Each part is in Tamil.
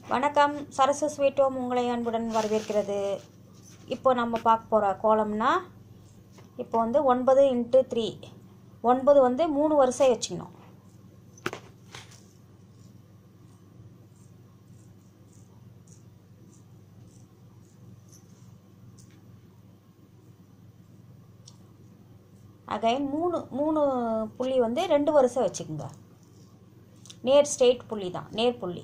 வணக்கம் சரசு ஸ்வீட் ஹோம் உங்களை அன்புடன் வரவேற்கிறது இப்போ நம்ம பார்க்க போகிற கோலம்னா இப்போ வந்து ஒன்பது இன்ட்டு த்ரீ ஒன்பது வந்து மூணு வரிசை வச்சுக்கணும் அகைன் மூணு மூணு புள்ளி வந்து ரெண்டு வரிசை வச்சுக்கோங்க நேர் ஸ்ட்ரெயிட் புள்ளி தான் நேர் புள்ளி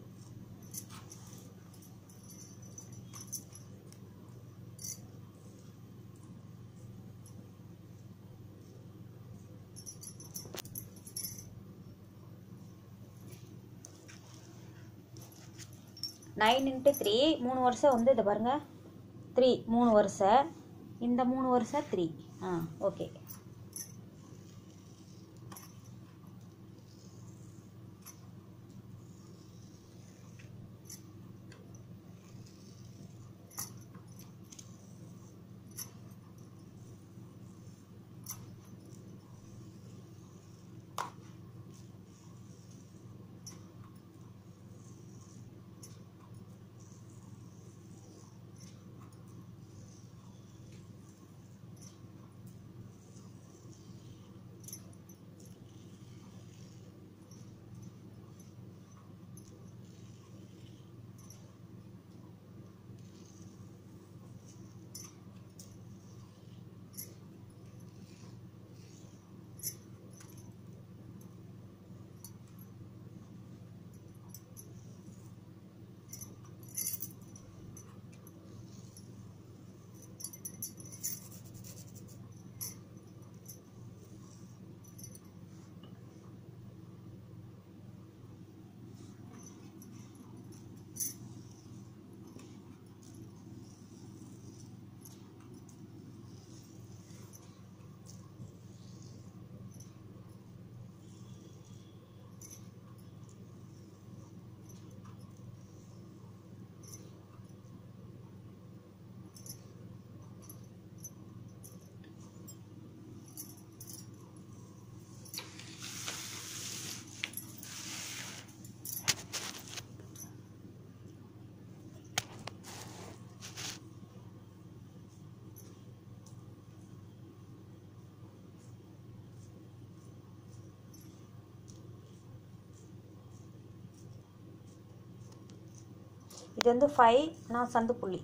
நைன் இன்ட்டு த்ரீ மூணு வருஷம் வந்து இதை பாருங்கள் த்ரீ மூணு வருஷம் இந்த மூணு வருஷம் த்ரீ ஆ ஓகே இது வந்து ஃபைவ் நான் சந்து புள்ளி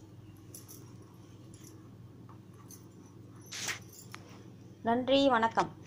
நன்றி வணக்கம்